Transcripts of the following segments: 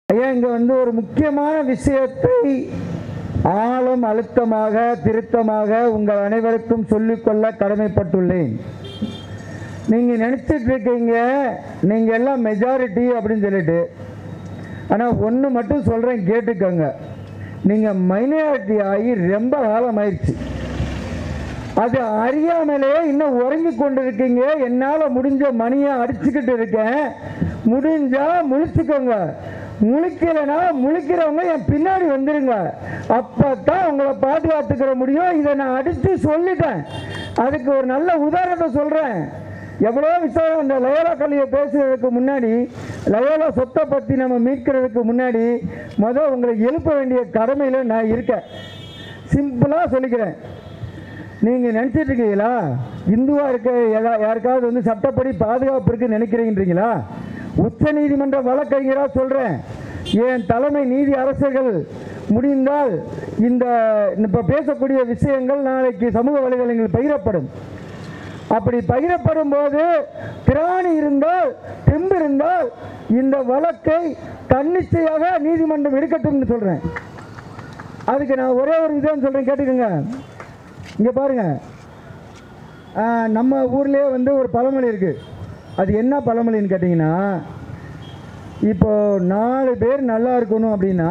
ஐயா இங்க வந்து ஒரு முக்கியமான விஷயத்தை ஆழம் அழுத்தமாக திருத்தமாக உங்கள் அனைவருக்கும் சொல்லிக்கொள்ள கடமைப்பட்டுள்ளேன் நீங்க நினைச்சிட்டு இருக்கீங்க நீங்க எல்லாம் மெஜாரிட்டி அப்படின்னு சொல்லிட்டு ஆனா ஒன்று மட்டும் சொல்றேன் கேட்டுக்கோங்க நீங்க மைனாரிட்டி ஆகி ரொம்ப காலம் ஆயிடுச்சு அது அறியாமலே இன்னும் உறங்கி கொண்டிருக்கீங்க என்னால் முடிஞ்ச மணியை அடிச்சுக்கிட்டு இருக்கேன் முடிஞ்சா முழிச்சுக்கோங்க முழிக்கலைன்னா முழிக்கிறவங்க என் பின்னாடி வந்துருங்க அப்பதான் உங்களை பாதுகாத்துக்கிற முடியும் இதை நான் அடித்து சொல்லிட்டேன் அதுக்கு ஒரு நல்ல உதாரணத்தை சொல்கிறேன் எவ்வளோ விஷயம் அந்த லயோலா கல்வியை பேசுறதுக்கு முன்னாடி லயோலா சொத்தை பற்றி நம்ம மீட்கிறதுக்கு முன்னாடி முதல் உங்களை எழுப்ப வேண்டிய கடமையில் நான் இருக்கேன் சிம்பிளாக சொல்லிக்கிறேன் நீங்கள் நினச்சிட்டு இருக்கீங்களா இந்துவாக இருக்க எதா- யாருக்காவது வந்து சட்டப்படி பாதுகாப்பு இருக்குன்னு நினைக்கிறீங்களா உச்ச நீதிமன்ற வழக்கறிஞராக சொல்கிறேன் என் தலைமை நீதி அரசர்கள் முடிந்தால் இந்த இப்போ பேசக்கூடிய விஷயங்கள் நாளைக்கு சமூக வலைதளங்களில் பகிரப்படும் அப்படி பகிரப்படும் போது திராணி இருந்தால் தெம்பு இருந்தால் இந்த வழக்கை தன்னிச்சையாக நீதிமன்றம் எடுக்கட்டும்னு சொல்கிறேன் அதுக்கு நான் ஒரே ஒரு விதம் சொல்கிறேன் கேட்டுக்கோங்க இங்கே பாருங்க ஆஹ், நம்ம ஊர்லேயே வந்து ஒரு பழமொழி இருக்குது அது என்ன பழமொழின்னு கேட்டிங்கன்னா இப்போ நாலு பேர் நல்லா இருக்கணும் அப்படின்னா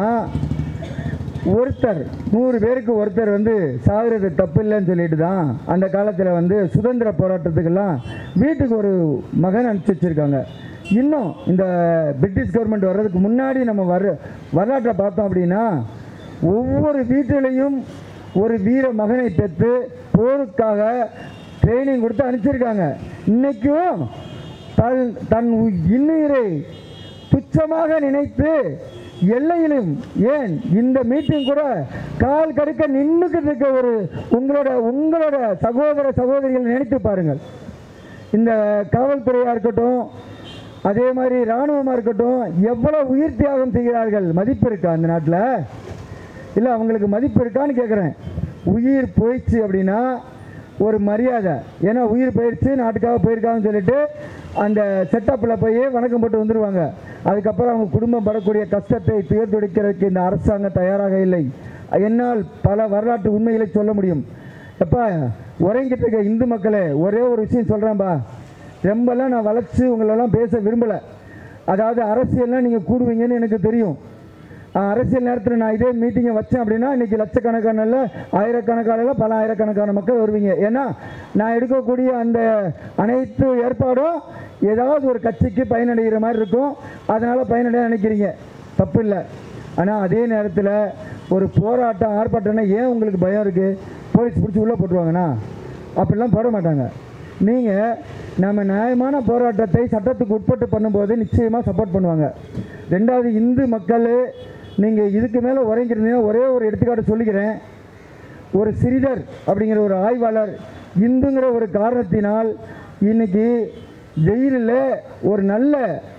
ஒருத்தர் நூறு பேருக்கு ஒருத்தர் வந்து சாகுறது தப்பு இல்லைன்னு சொல்லிட்டு தான் அந்த காலத்தில் வந்து சுதந்திர போராட்டத்துக்கெல்லாம் வீட்டுக்கு ஒரு மகன் அனுப்பிச்சி வச்சுருக்காங்க இன்னும் இந்த பிரிட்டிஷ் கவர்மெண்ட் வர்றதுக்கு முன்னாடி நம்ம வர வரலாற்றை பார்த்தோம் அப்படின்னா ஒவ்வொரு வீட்டிலையும் ஒரு வீர மகனை பெற்று போருக்காக ட்ரைனிங் கொடுத்து அனுப்பிச்சிருக்காங்க இன்னைக்கும் தன் தன் உ- இன்னுயிரை துச்சமாக நினைத்து எல்லையிலும் ஏன் இந்த மீட்டிங் கூட கால் கடுக்க நின்றுக்கிட்டு இருக்க ஒரு உங்களோட உங்களோட சகோதர சகோதரிகள் நினைத்து பாருங்கள் இந்த காவல்துறையாக இருக்கட்டும் அதே மாதிரி இராணுவமாக இருக்கட்டும் எவ்வளோ உயிர் தியாகம் செய்கிறார்கள் மதிப்பு இருக்கா அந்த நாட்டில் இல்லை அவங்களுக்கு மதிப்பு இருக்கான்னு கேட்குறேன் உயிர் போயிடுச்சு அப்படின்னா ஒரு மரியாதை ஏன்னா உயிர் போயிடுச்சு நாட்டுக்காக போயிருக்காங்கன்னு சொல்லிட்டு அந்த செட்டப்பில் போய் வணக்கம் போட்டு வந்துடுவாங்க அதுக்கப்புறம் அவங்க குடும்பம் படக்கூடிய கஷ்டத்தை துயர்த்துடைக்கிறதுக்கு இந்த அரசாங்கம் தயாராக இல்லை என்னால் பல வரலாற்று உண்மைகளை சொல்ல முடியும் எப்பா உறங்கிட்டு இருக்க இந்து மக்களே ஒரே ஒரு விஷயம் சொல்கிறேன்ப்பா ரொம்பலாம் நான் வளர்ச்சி உங்களெல்லாம் பேச விரும்பலை அதாவது அரசியல்லாம் நீங்கள் கூடுவீங்கன்னு எனக்கு தெரியும் ஆஹ், அரசியல் நேரத்தில் நான் இதே மீட்டிங்கை வச்சேன் அப்படின்னா இன்னைக்கு லட்சக்கணக்கான இல்ல, ஆயிரக்கணக்கான இல்ல, பல ஆயிரக்கணக்கான மக்கள் வருவீங்க ஏன்னா நான் எடுக்கக்கூடிய அந்த அனைத்து ஏற்பாடும் ஏதாவது ஒரு கட்சிக்கு பயனடைகிற மாதிரி இருக்கும் அதனால் பயனடைய நினைக்கிறீங்க தப்பு இல்லை ஆனால் அதே நேரத்தில் ஒரு போராட்டம் ஆர்ப்பாட்டம்னா ஏன் உங்களுக்கு பயம் இருக்குது போலீஸ் பிடிச்சி உள்ளே போட்டுருவாங்கண்ணா அப்படிலாம் போட மாட்டாங்க நீங்கள் நம்ம நியாயமான போராட்டத்தை சட்டத்துக்கு உட்பட்டு பண்ணும்போது நிச்சயமாக சப்போர்ட் பண்ணுவாங்க ரெண்டாவது இந்து மக்கள் நீங்கள் இதுக்கு மேலே உறங்கிருந்தீங்கன்னா ஒரே ஒரு எடுத்துக்காட்டு சொல்லிக்கிறேன் ஒரு சிறிதர் அப்படிங்கிற ஒரு ஆய்வாளர் இந்துங்கிற ஒரு காரணத்தினால் இன்னைக்கு ஜெயிலில் ஒரு நல்ல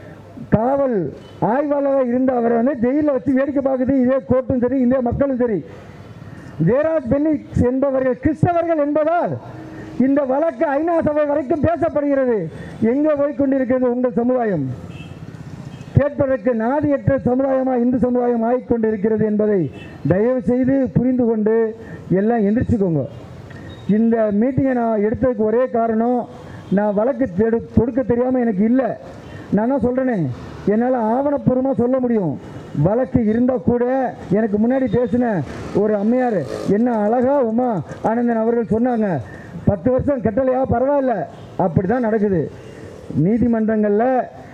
காவல் ஆய்வாளராக இருந்த அவரை வந்து ஜெயிலில் வச்சு வேடிக்கை பார்க்குது இதே கோர்ட்டும் சரி இந்திய மக்களும் சரி ஜெயராஜ் பென்னிக்ஸ் என்பவர்கள் கிறிஸ்தவர்கள் என்பதால் இந்த வழக்கு ஐநா சபை வரைக்கும் பேசப்படுகிறது எங்கே போய் கொண்டிருக்கிறது உங்கள் சமுதாயம் கேட்பதற்கு நாதியற்ற சமுதாயமாக இந்து சமுதாயம் ஆகிக்கொண்டிருக்கிறது என்பதை தயவு செய்து புரிந்து கொண்டு எல்லாம் எந்திரிச்சுக்கோங்க இந்த மீட்டிங்கை நான் எடுத்ததுக்கு ஒரே காரணம் நான் வழக்கு தெடு தொடுக்க தெரியாமல் எனக்கு இல்லை நான் தான் சொல்கிறேனே என்னால் ஆவணப்பூர்வமாக சொல்ல முடியும் வழக்கு இருந்தால் கூட எனக்கு முன்னாடி பேசின ஒரு அம்மையார் என்ன அழகா உமா ஆனந்தன் அவர்கள் சொன்னாங்க பத்து வருஷம் கட்டளையா பரவாயில்ல அப்படி தான் நடக்குது நீதிமன்றங்களில்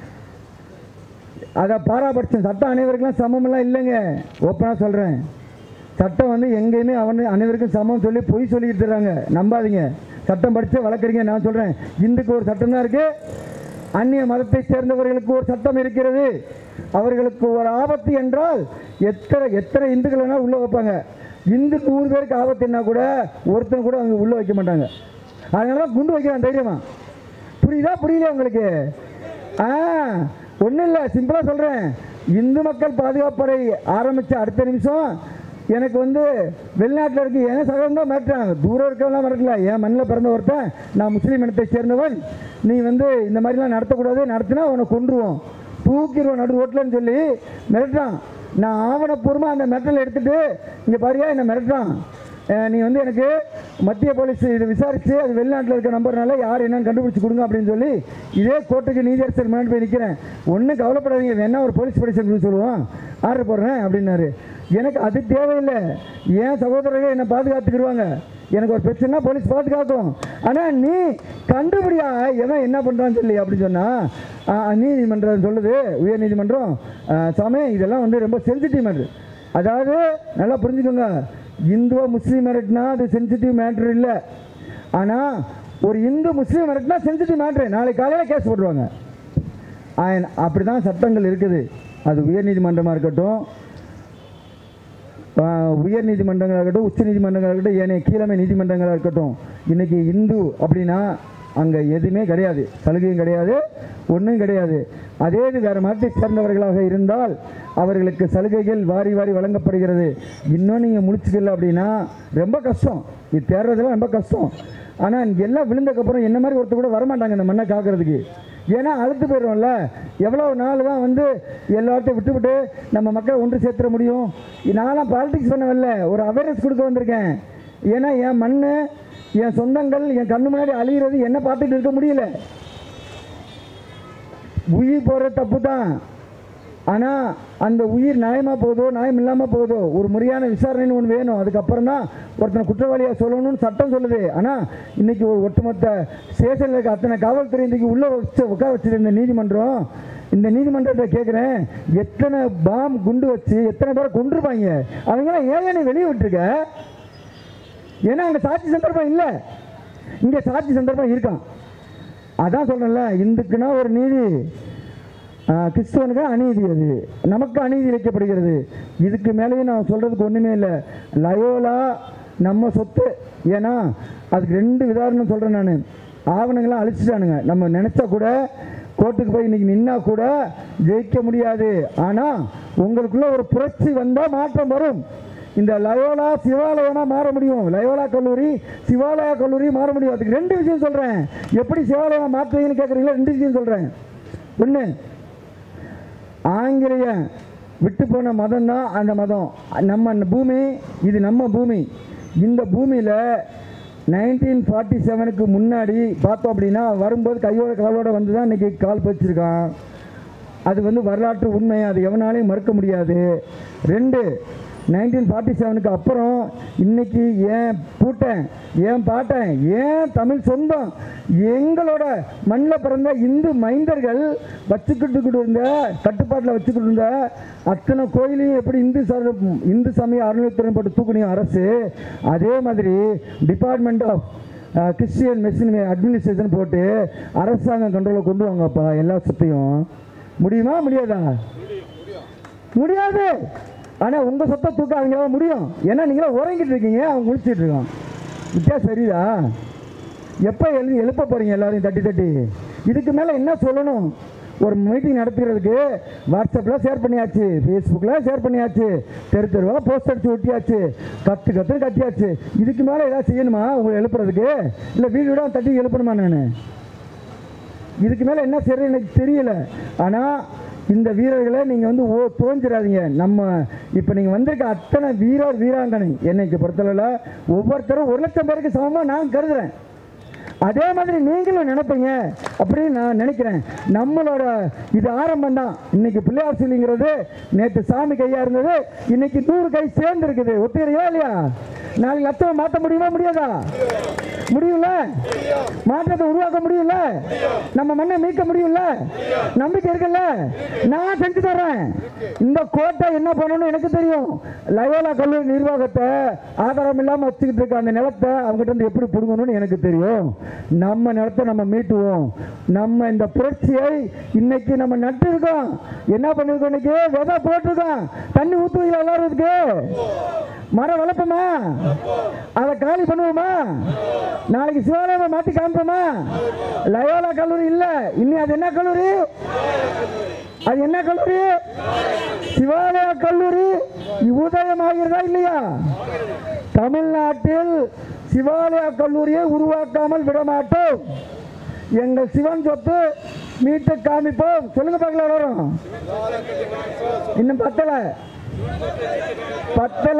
அதை பாராபட்சம் சட்டம் அனைவருக்கும் சமமெல்லாம் இல்லைங்க ஓப்பனாக சொல்கிறேன் சட்டம் வந்து எங்கேயுமே அவன் அனைவருக்கும் சமம் சொல்லி பொய் சொல்லிட்டு இருக்காங்க நம்பாதீங்க சட்டம் படித்து வளர்க்குறீங்க நான் சொல்கிறேன் இந்துக்கு ஒரு சட்டம் தான் இருக்குது அந்நிய மதத்தை சேர்ந்தவர்களுக்கு ஒரு சட்டம் இருக்கிறது அவர்களுக்கு ஒரு ஆபத்து என்றால் எத்தனை எத்தனை இந்துக்கள் வேணாலும் உள்ளே வைப்பாங்க இந்து நூறு பேருக்கு ஆபத்துன்னா கூட ஒருத்தன் கூட அவங்க உள்ளே வைக்க மாட்டாங்க அதனால குண்டு வைக்கிறான் தைரியமா புரியுதா புரியல உங்களுக்கு ஆ ஒன்றும் இல்லை சிம்பிளாக சொல்கிறேன் இந்து மக்கள் பாதுகாப்படை ஆரம்பித்த அடுத்த நிமிஷம் எனக்கு வந்து வெளிநாட்டில் இருக்கு என் சகோதரன் தான் மிரட்டுறாங்க தூரம் இருக்கவங்களாம் மிரட்டல என் மண்ணில் பிறந்த ஒருத்தன் நான் முஸ்லீம் இனத்தை சேர்ந்தவன் நீ வந்து இந்த மாதிரிலாம் நடத்தக்கூடாது நடத்தினா உன்னை கொன்றுவோம் தூக்கிடுவோம் நடு ரோட்லன்னு சொல்லி மிரட்டுறான் நான் ஆவணப்பூர்வமாக அந்த மெட்டல் எடுத்துட்டு இங்கே பாரியா என்னை மிரட்டுறான் அஹ் நீ வந்து எனக்கு மத்திய போலீஸ் இது விசாரித்து அது வெளிநாட்டில் இருக்க நம்பர்னால யார் என்னன்னு கண்டுபிடிச்சி கொடுங்க அப்படின்னு சொல்லி இதே கோர்ட்டுக்கு நீதியரசர் முன்னாடி போய் நிற்கிறேன் ஒன்றும் கவலைப்படாதீங்க வேணா ஒரு போலீஸ் படிச்சு சொல்லுவோம் ஆர்டர் போடுறேன் அப்படின்னாரு எனக்கு அது தேவையில்லை ஏன் சகோதரர்கள் என்னை பாதுகாத்துக்கிடுவாங்க எனக்கு ஒரு பிரச்சனை போலீஸ் பாதுகாக்கும் ஆனால் நீ கண்டுபிடியா எவன் என்ன பண்ணுறான்னு சொல்லி அப்படின்னு சொன்னால் நீதிமன்றம் சொல்லுது உயர் நீதிமன்றம் ஆ, சாமி இதெல்லாம் வந்து ரொம்ப சென்சிட்டிவ் மேட்ரு அதாவது நல்லா புரிஞ்சுக்கோங்க இந்துவோ முஸ்லீம் மேரட்னா அது சென்சிட்டிவ் மேட்ரு இல்லை ஆனால் ஒரு இந்து முஸ்லீம் மேரட்னா சென்சிட்டிவ் மேட்ரு நாளைக்கு காலையில் கேஸ் போட்டுருவாங்க அப்படி தான் சட்டங்கள் இருக்குது அது உயர் நீதிமன்றமாக இருக்கட்டும் ஆஹ் உயர் நீதிமன்றங்களாக இருக்கட்டும் உச்ச நீதிமன்றங்களாக இருக்கட்டும் ஏனைய கீழமை நீதிமன்றங்களாக இருக்கட்டும் இன்னைக்கு இந்து அப்படின்னா அங்கே எதுவுமே கிடையாது சலுகையும் கிடையாது ஒன்றும் கிடையாது அதே இது வேறு மதத்தை சேர்ந்தவர்களாக இருந்தால் அவர்களுக்கு சலுகைகள் வாரி வாரி வழங்கப்படுகிறது இன்னும் நீங்கள் முடிச்சுக்கல அப்படின்னா ரொம்ப கஷ்டம் இது தேடுறதெல்லாம் ரொம்ப கஷ்டம் ஆனால் எல்லாம் விழுந்ததுக்கப்புறம் என்ன மாதிரி ஒருத்தர் கூட வரமாட்டாங்க இந்த மண்ணை காக்கிறதுக்கு ஏன்னா அழுத்து போயிடும்ல எவ்வளோ நாள் தான் வந்து எல்லாத்தையும் விட்டுவிட்டு நம்ம மக்களை ஒன்று சேர்த்துட முடியும் நான்லாம் பாலிடிக்ஸ் பண்ணவில்ல ஒரு அவேர்னஸ் கொடுக்க வந்திருக்கேன் ஏன்னா என் மண் என் சொந்தங்கள் என் கண்ணு முன்னாடி அழியிறது என்ன பார்த்துட்டு இருக்க முடியல உயிர் போகிற தப்பு தான் ஆனால் அந்த உயிர் நியாயமாக போகுதோ நியாயம் இல்லாமல் போகுதோ ஒரு முறையான விசாரணைன்னு ஒன்று வேணும் அதுக்கப்புறம் தான் ஒருத்தனை குற்றவாளியாக சொல்லணும்னு சட்டம் சொல்லுது ஆனால் இன்னைக்கு ஒரு ஒட்டுமொத்த ஸ்டேஷனில் இருக்க அத்தனை காவல்துறை இன்றைக்கி உள்ளே வச்சு உட்கார வச்சிருந்த நீதிமன்றம் இந்த நீதிமன்றத்தை கேட்குறேன் எத்தனை பாம் குண்டு வச்சு எத்தனை பேரை கொண்டிருப்பாங்க அவங்களாம் ஏன் நீ வெளியே விட்டுருக்க ஏன்னா அங்கே சாட்சி சந்தர்ப்பம் இல்லை இங்கே சாட்சி சந்தர்ப்பம் இருக்கான் அதான் சொல்கிறேன்ல இந்துக்குன்னா ஒரு நீதி ஆ, கிறிஸ்துவனுக்கு அநீதி அது நமக்கு அநீதி இழைக்கப்படுகிறது இதுக்கு மேலேயும் நான் சொல்கிறதுக்கு ஒன்றுமே இல்லை லயோலா நம்ம சொத்து ஏன்னா அதுக்கு ரெண்டு விதாரணம் சொல்கிறேன் நான் ஆவணங்கள்லாம் அழிச்சிட்டானுங்க நம்ம நினச்சா கூட கோர்ட்டுக்கு போய் இன்னைக்கு நின்னா கூட ஜெயிக்க முடியாது ஆனால் உங்களுக்குள்ள ஒரு புரட்சி வந்தால் மாற்றம் வரும் இந்த லயோலா சிவாலயனா மாற முடியும் லயோலா கல்லூரி சிவாலயா கல்லூரி மாற முடியும் அதுக்கு ரெண்டு விஷயம் சொல்கிறேன் எப்படி சிவாலயம் மாற்றுவீங்கன்னு கேட்குறீங்களா ரெண்டு விஷயம் சொல்கிறேன் ஒன்று ஆங்கிலேய விட்டு போன மதம் தான் அந்த மதம் நம்ம அந்த பூமி இது நம்ம பூமி இந்த பூமியில் நைன்டீன் ஃபார்ட்டி செவனுக்கு முன்னாடி பார்த்தோம் அப்படின்னா வரும்போது கையோட காலோட வந்து தான் இன்றைக்கி கால் பதிச்சிருக்கான் அது வந்து வரலாற்று உண்மை அது எவனாலையும் மறுக்க முடியாது ரெண்டு நைன்டீன் ஃபார்ட்டி செவனுக்கு அப்புறம் இன்னைக்கு ஏன் பூட்டன் ஏன் பாட்டன் ஏன் தமிழ் சொந்தம் எங்களோட மண்ணில் பிறந்த இந்து மைந்தர்கள் வச்சுக்கிட்டு இருந்த கட்டுப்பாட்டில் வச்சுக்கிட்டு இருந்த அத்தனை கோயிலையும் எப்படி இந்து சார் இந்து சமய அறநிலைத்துறை போட்டு தூக்கணியும் அரசு அதே மாதிரி department of Christian mission administration போட்டு அரசாங்கம் கண்ட்ரோலில் கொண்டு வாங்கப்பா எல்லா சொத்தையும் முடியுமா முடியாதா முடியாது ஆனால் உங்கள் சொத்தை தூக்க அவங்களால முடியும் ஏன்னா நீங்களாம் உறங்கிட்டு இருக்கீங்க அவங்க முடிச்சிட்டு இருக்கான் வித்தியாசம் சரிதா எப்போ எழுதி எழுப்ப போகிறீங்க எல்லாரையும் தட்டி தட்டி இதுக்கு மேலே என்ன சொல்லணும் ஒரு மீட்டிங் நடத்துகிறதுக்கு வாட்ஸ்அப்பில் ஷேர் பண்ணியாச்சு ஃபேஸ்புக்கில் ஷேர் பண்ணியாச்சு தெரு தெருவாக போஸ்ட் அடிச்சு ஒட்டியாச்சு கத்து கத்து கட்டியாச்சு இதுக்கு மேலே ஏதாவது செய்யணுமா உங்களை எழுப்புறதுக்கு இல்லை வீடு வீடாக தட்டி எழுப்பணுமா நான் இதுக்கு மேலே என்ன சரி எனக்கு தெரியல ஆனால் இந்த வீரர்களை நீங்கள் வந்து ஓ தோஞ்சிடாதீங்க நம்ம இப்போ நீங்கள் வந்திருக்க அத்தனை வீரர் வீராங்கனை என்னைக்கு பொறுத்தளவில் ஒவ்வொருத்தரும் ஒரு லட்சம் பேருக்கு சமமாக நான் கருதுறேன் அதே மாதிரி நீங்களும் நினைப்பீங்க அப்படின்னு நான் நினைக்கிறேன் நம்மளோட இது ஆரம்பம் தான் இன்னைக்கு பிள்ளையார் சொல்லிங்கிறது நேற்று சாமி கையா இருந்தது இன்னைக்கு நூறு கை சேர்ந்து இருக்குது ஒத்துக்கிறீங்களா இல்லையா நாளைக்கு லட்சம் மாற்ற முடியுமா முடியாதா முடியும்ல மாற்றத்தை உருவாக்க முடியும்ல நம்ம மண்ணை மீட்க முடியும்ல நம்பிக்கை இருக்குல்ல நான் செஞ்சு தர்றேன் இந்த கோட்டை என்ன பண்ணணும்னு எனக்கு தெரியும் லயோலா கல்லூரி நிர்வாகத்தை ஆதாரம் இல்லாமல் வச்சுக்கிட்டு இருக்க அந்த நிலத்தை அவங்ககிட்ட இருந்து எப்படி பிடுங்கணும்னு எனக்கு தெரியும் நம்ம நிலத்தை நம்ம மீட்டுவோம் நம்ம இந்த புரட்சியை இன்னைக்கு நம்ம நட்டு இருக்கோம் என்ன பண்ணிருக்கோம் இன்னைக்கு விதை போட்டிருக்கோம் தண்ணி ஊற்றுவீங்களா எல்லாரும் இதுக்கு மரம் வளர்ப்போமா அதை காலி பண்ணுவோமா நாளைக்கு சிவாலயத்தை மாற்றி காமிப்போமா லயோலா கல்லூரி இல்லை இன்னி அது என்ன கல்லூரி அது என்ன கல்லூரி சிவாலய கல்லூரி உதயமாகிறதா இல்லையா தமிழ்நாட்டில் சிவாலய கல்லூரியை உருவாக்காமல் விடமாட்டோம் எங்கள் சிவன் சொத்து மீட்டு காமிப்போம் சொல்லுங்க பார்க்கலாம் எல்லாரும் இன்னும் பத்தல பத்தல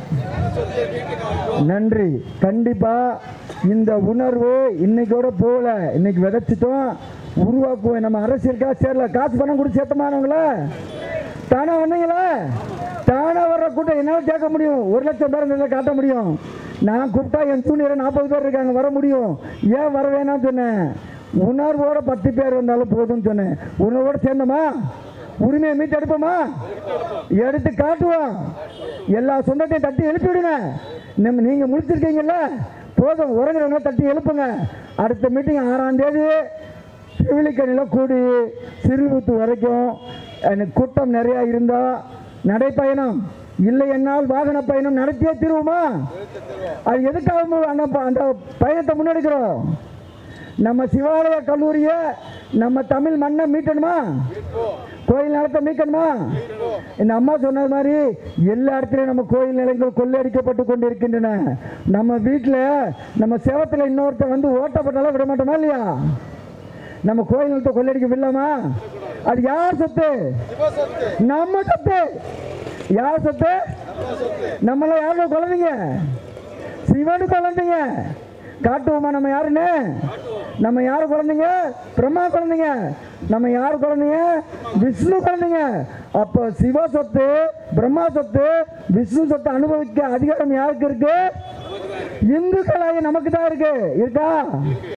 நன்றி கண்டிப்பா இந்த உணர்வு இன்னைக்கோட போகல இன்னைக்கு விதைச்சிட்டோம் உருவாக்குவோம் நம்ம அரசியலுக்காக சேரல காசு பணம் கொடுத்து சேர்த்தமானவங்கள தானே வந்தீங்களா தானே வர்ற கூட்டம் என்னால் கேட்க முடியும் ஒரு லட்சம் பேர் இந்த காட்ட முடியும் நான் கூப்பிட்டா என் ஜூனியர் நாற்பது பேர் இருக்காங்க வர முடியும் ஏன் வர வேணாம்னு சொன்னேன் உணர்வோட பத்து பேர் வந்தாலும் போதும்னு சொன்னேன் உணர்வோட சேர்ந்தோமா உரிமையை மீட்டு எடுப்போமா எடுத்து காட்டுவோம் எல்லா சொந்தத்தையும் தட்டி எழுப்பி விடுங்க நம்ம நீங்க முடிச்சிருக்கீங்கல்ல போதும் உறங்குறவங்க தட்டி எழுப்புங்க அடுத்த மீட்டிங் ஆறாம் தேதி சிவிலிக்கணியில் கூடி சிறுபுத்து வரைக்கும் எனக்கு கூட்டம் நிறையா இருந்தா நடைப்பயணம் இல்லை என்னால் வாகன பயணம் நடத்தியே திருவுமா அது எதுக்காக மு- அந்த ப- அந்த பயணத்தை முன்னெடுக்கிறோம் நம்ம சிவாலய கல்லூரியை நம்ம தமிழ் மண்ணை மீட்டணுமா கோயில் நிலத்தை மீட்கணுமா இந்த அம்மா சொன்னது மாதிரி எல்லா இடத்துலையும் நம்ம கோயில் நிலங்கள் கொள்ளையடிக்கப்பட்டு கொண்டு இருக்கின்றன நம்ம வீட்டில் நம்ம சேவத்தில் இன்னொருத்தர் வந்து ஓட்டப்பட்டாலும் விட மாட்டோமா இல்லையா நம்ம கோயில் நிலத்தை கொள்ளையடிக்க விடலாமா அது யார் சொத்து நம்ம சொத்து யார் சொத்து நம்மள யாரோட குழந்தைங்க சிவனு குழந்தைங்க காட்டுவோமா நம்ம யாருன்னு நம்ம யாரு குழந்தைங்க பிரம்மா குழந்தைங்க நம்ம யாரு குழந்தைங்க விஷ்ணு குழந்தைங்க அப்போ சிவ சொத்து பிரம்மா சொத்து விஷ்ணு சொத்து அனுபவிக்க அதிகாரம் யாருக்கு இருக்கு இந்துக்களாகி நமக்கு தான் இருக்கு இருக்கா